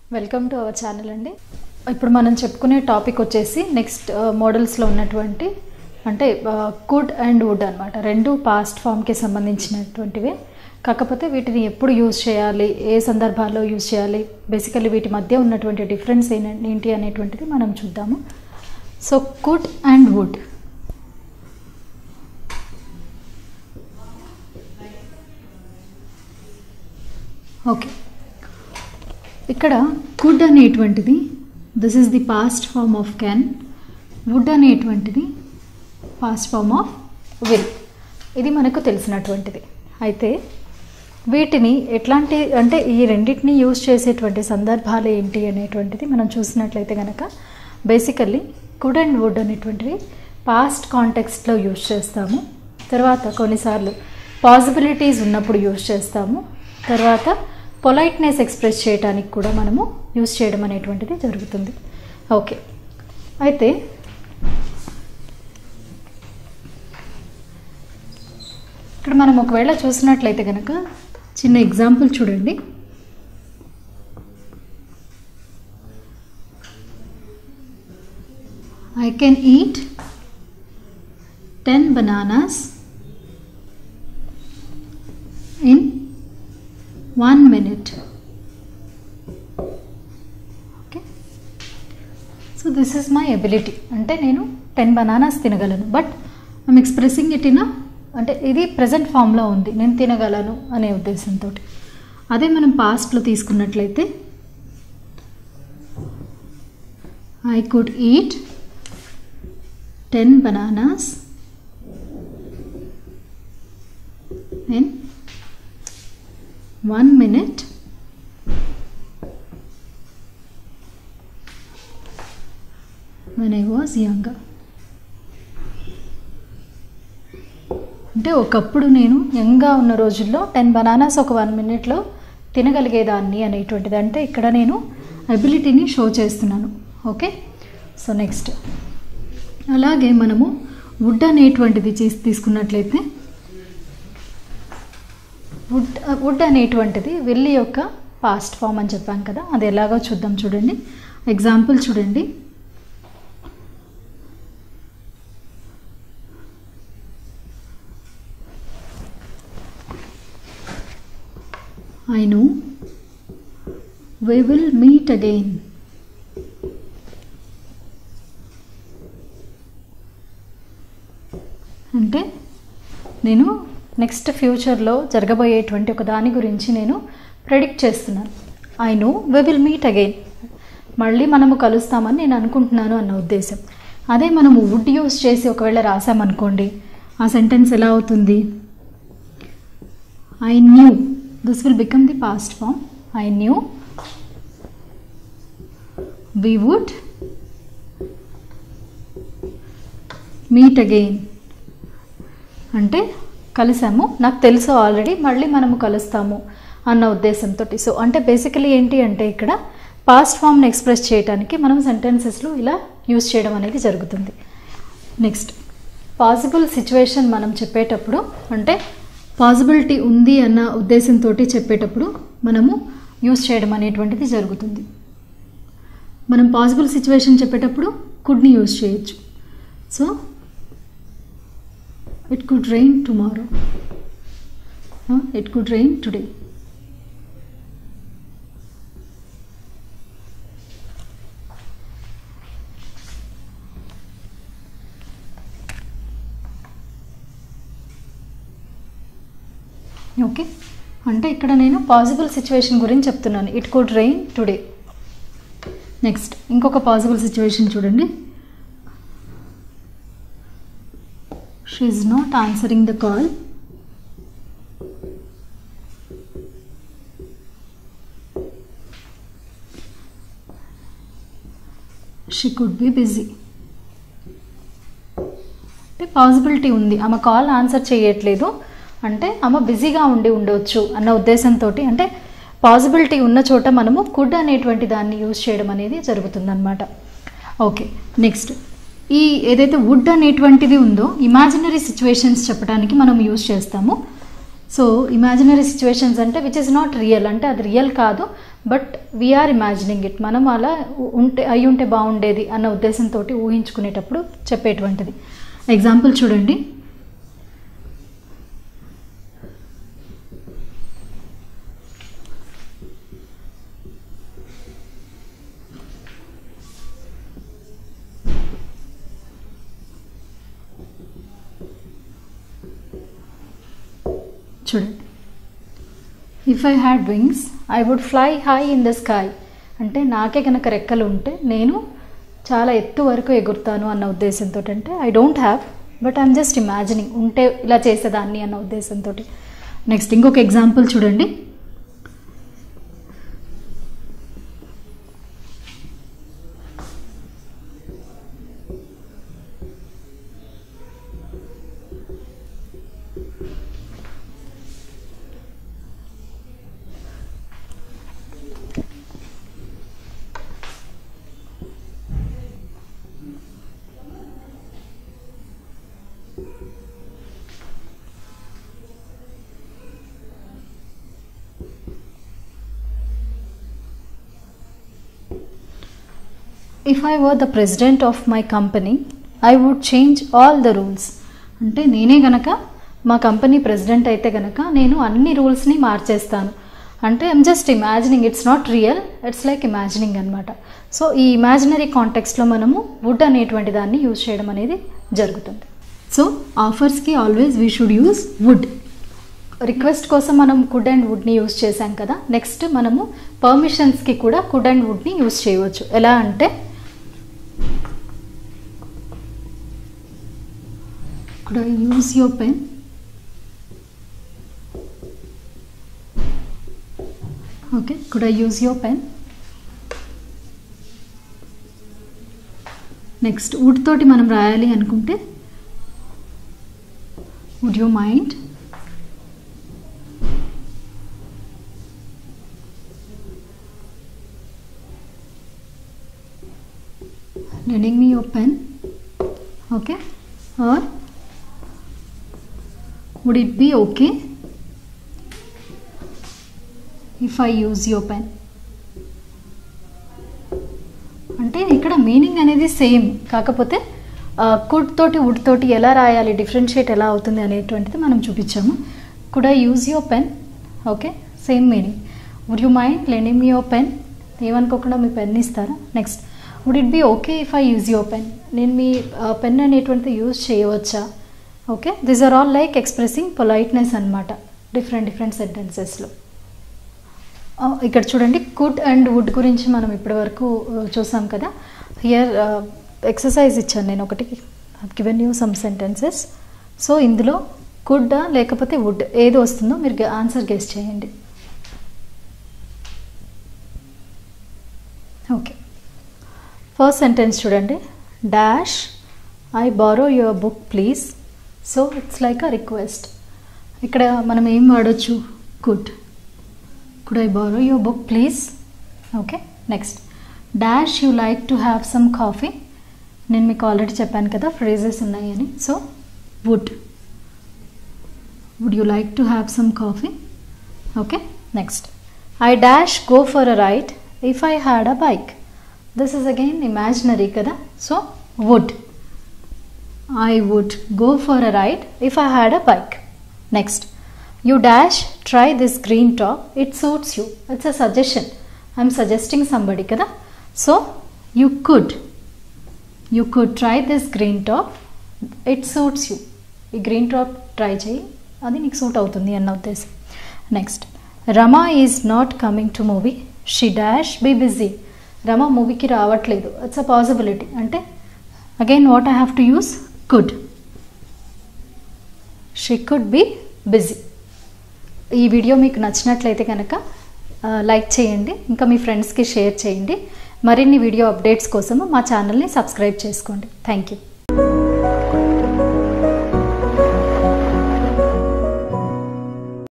Welcome to our channel అండి ఇప్పుడు మనం చెప్పుకునే టాపిక్ వచ్చేసి నెక్స్ట్ మోడల్స్లో ఉన్నటువంటి అంటే కుడ్ అండ్ వుడ్ అనమాట రెండు పాస్ట్ ఫామ్కి సంబంధించినటువంటివే కాకపోతే వీటిని ఎప్పుడు యూజ్ చేయాలి ఏ సందర్భాల్లో యూజ్ చేయాలి బేసికలీ వీటి మధ్య ఉన్నటువంటి డిఫరెన్స్ ఏంటి అనేటువంటిది మనం చూద్దాము so could and would okay ఇక్కడ కుడ్ అనేటువంటిది this is the past form of can would అనేటువంటిది పాస్ట్ ఫార్మ్ ఆఫ్ విల్ ఇది మనకు తెలిసినటువంటిది అయితే వీటిని ఎట్లాంటి అంటే ఈ రెండింటిని యూజ్ చేసేటువంటి సందర్భాలు ఏంటి అనేటువంటిది మనం చూసినట్లయితే కనుక బేసికల్లీ కుడ్ అండ్ వుడ్ అనేటువంటివి పాస్ట్ కాంటెక్స్ట్లో యూజ్ చేస్తాము తర్వాత కొన్నిసార్లు పాసిబిలిటీస్ ఉన్నప్పుడు యూజ్ చేస్తాము తర్వాత పొలైట్నెస్ ఎక్స్ప్రెస్ చేయడానికి కూడా మనము యూజ్ చేయడం అనేటువంటిది జరుగుతుంది ఓకే అయితే ఇక్కడ మనం ఒకవేళ చూసినట్లయితే కనుక చిన్న ఎగ్జాంపుల్ చూడండి I can eat ten bananas in one minute okay so this is my ability అంటే నేను టెన్ బనానాస్ తినగలను but I'm expressing it in అంటే ఇది ప్రజెంట్ ఫామ్లో ఉంది నేను తినగలను అనే ఉద్దేశంతో అదే మనం పాస్ట్లో తీసుకున్నట్లయితే I could eat ten bananas in one minute when I was younger. అంటే ఒకప్పుడు నేను యంగ్గా ఉన్న రోజుల్లో టెన్ బనానాస్ ఒక వన్ మినిట్లో తినగలిగేదాన్ని అనేటువంటిది అంటే ఇక్కడ నేను అబిలిటీని షో చేస్తున్నాను ఓకే సో నెక్స్ట్ అలాగే మనము వుడ్ అనేటువంటిది చేసి తీసుకున్నట్లయితే వుడ్ వుడ్ అనేటువంటిది వెల్లి యొక్క పాస్ట్ ఫామ్ అని చెప్పాం కదా అది ఎలాగో చూద్దాం చూడండి ఎగ్జాంపుల్ చూడండి I know we will meet again. అంటే నేను నెక్స్ట్ ఫ్యూచర్లో జరగబోయేటువంటి ఒక దాని గురించి నేను ప్రెడిక్ట్ చేస్తున్నాను I know we will meet again మళ్ళీ మనము కలుస్తామని నేను అనుకుంటున్నాను అన్న ఉద్దేశం అదే మనము వుడ్ యూస్ చేసి ఒకవేళ రాసామనుకోండి ఆ సెంటెన్స్ ఎలా అవుతుంది I knew this will become the past form i knew we would meet again అంటే కలిసాము నాకు తెలుసు ఆల్రెడీ మళ్ళీ మనము కలుస్తాము అన్న ఉద్దేశంతో సో అంటే బేసికలీ ఏంటి అంటే ఇక్కడ పాస్ట్ ఫామ్ని ఎక్స్ప్రెస్ చేయడానికి మనం సెంటెన్సెస్లో ఇలా యూజ్ చేయడం అనేది జరుగుతుంది నెక్స్ట్ పాసిబుల్ సిచ్యువేషన్ మనం చెప్పేటప్పుడు అంటే పాసిబిలిటీ ఉంది అన్న ఉద్దేశంతో చెప్పేటప్పుడు మనము యూస్ చేయడం అనేటువంటిది జరుగుతుంది మనం పాసిబుల్ సిచ్యువేషన్ చెప్పేటప్పుడు కుడ్ని యూజ్ చేయొచ్చు so it could rain tomorrow it could rain today okay అంటే ఇక్కడ నేను పాసిబుల్ సిచ్యువేషన్ గురించి చెప్తున్నాను it could rain today next ఇంకొక పాసిబుల్ సిచ్యువేషన్ చూడండి she is not answering the call she could be busy అంటే పాసిబిలిటీ ఉంది ఆమె కాల్ ఆన్సర్ చేయట్లేదు అంటే ఆమె బిజీగా ఉండి ఉండవచ్చు అన్న ఉద్దేశంతో అంటే పాసిబిలిటీ ఉన్న చోట మనము కుడ్ అనేటువంటి దాన్ని యూజ్ చేయడం అనేది జరుగుతుందన్నమాట ఓకే నెక్స్ట్ ఈ ఏదైతే వుడ్ అనేటువంటిది ఉందో ఇమాజినరీ సిచ్యువేషన్స్ చెప్పడానికి మనం యూజ్ చేస్తాము సో ఇమాజినరీ సిచ్యువేషన్స్ అంటే విచ్ ఇస్ నాట్ రియల్ అంటే అది రియల్ కాదు బట్ వీఆర్ ఇమాజినింగ్ ఇట్ మనం అలా ఉ- ఉంటే అయి ఉంటే బాగుండేది అన్న ఉద్దేశంతో ఊహించుకునేటప్పుడు చెప్పేటువంటిది ఎగ్జాంపుల్ చూడండి చూడండి if I had wings I would fly high in the sky అంటే నాకే కనుక రెక్కలు ఉంటే నేను చాలా ఎత్తు వరకు ఎగురుతాను అన్న ఉద్దేశంతో అంటే I don't have but I'm just imagining ఉంటే ఇలా చేసేదాన్ని అన్న ఉద్దేశంతో నెక్స్ట్ ఇంకొక ఎగ్జాంపుల్ చూడండి if I were the president of my company I would change all the rules అంటే నేనే గనక మా కంపెనీ ప్రెసిడెంట్ అయితే గనక నేను అన్ని రూల్స్ని మార్చేస్తాను అంటే I'm just imagining it's not real it's like imagining అనమాట సో ఈ ఇమాజినరీ కాంటెక్స్లో మనము వుడ్ అనేటువంటి దాన్ని యూజ్ చేయడం అనేది జరుగుతుంది సో ఆఫర్స్కి always we should use would request కోసం మనం కుడ్ అండ్ వుడ్ని యూజ్ చేసాం కదా నెక్స్ట్ మనము పర్మిషన్స్కి కూడా కుడ్ అండ్ వుడ్ని యూజ్ చేయవచ్చు ఎలా అంటే could I use your pen okay could I use your pen next would తోటి మనం రాయాలి అనుకుంటే would you mind lending me your pen okay or would it be okay if I use your pen అంటే ఇక్కడ meaning అనేది same కాకపోతే could తోటి would తోటి ఎలా రాయాలి డిఫరెన్షియేట్ ఎలా అవుతుంది అనేటువంటిది మనం చూపించాము could I use your pen okay same meaning would you mind lending me your pen ఏమనుకోకుండా మీ పెన్ ఇస్తారా next would it be okay if I use your pen నేను మీ పెన్ అనేటువంటిది యూజ్ చేయవచ్చా okay this are all like expressing politeness అనమాట different different సెంటెన్సెస్లో ఇక్కడ చూడండి కుడ్ అండ్ వుడ్ గురించి మనం ఇప్పటివరకు చూసాం కదా హియర్ ఎక్సర్సైజ్ ఇచ్చాను నేను ఒకటి given you some sentences so ఇందులో కుడ్ లేకపోతే వుడ్ ఏది వస్తుందో మీరు ఆన్సర్ గెస్ చేయండి ఓకే ఫస్ట్ సెంటెన్స్ చూడండి dash I borrow your book please so it's like a request ఇక్కడ మనం ఏం వాడచ్చు could could I borrow your book please okay next dash you like to have some coffee నేను మీకు already చెప్పాను కదా phrases ఉన్నాయని so would would you like to have some coffee okay next I dash go for a ride if I had a bike this is again imaginary కదా so would I would go for a ride if I had a bike next you dash try this green top it suits you it's a suggestion I'm suggesting somebody కదా so you could you could try this green top it suits you ఈ green top try చేయి అది నీకు suit అవుతుంది అన్న ఉద్దేశం next Rama is not coming to movie she dash be busy Rama మూవీకి రావట్లేదు ఇట్స్ అ పాసిబిలిటీ అంటే again what I have to use could she could be busy ఈ వీడియో మీకు నచ్చినట్లయితే కనుక లైక్ చేయండి ఇంకా మీ ఫ్రెండ్స్కి షేర్ చేయండి మరిన్ని వీడియో అప్డేట్స్ కోసము మా ఛానల్ని సబ్స్క్రైబ్ చేసుకోండి థ్యాంక్ యూ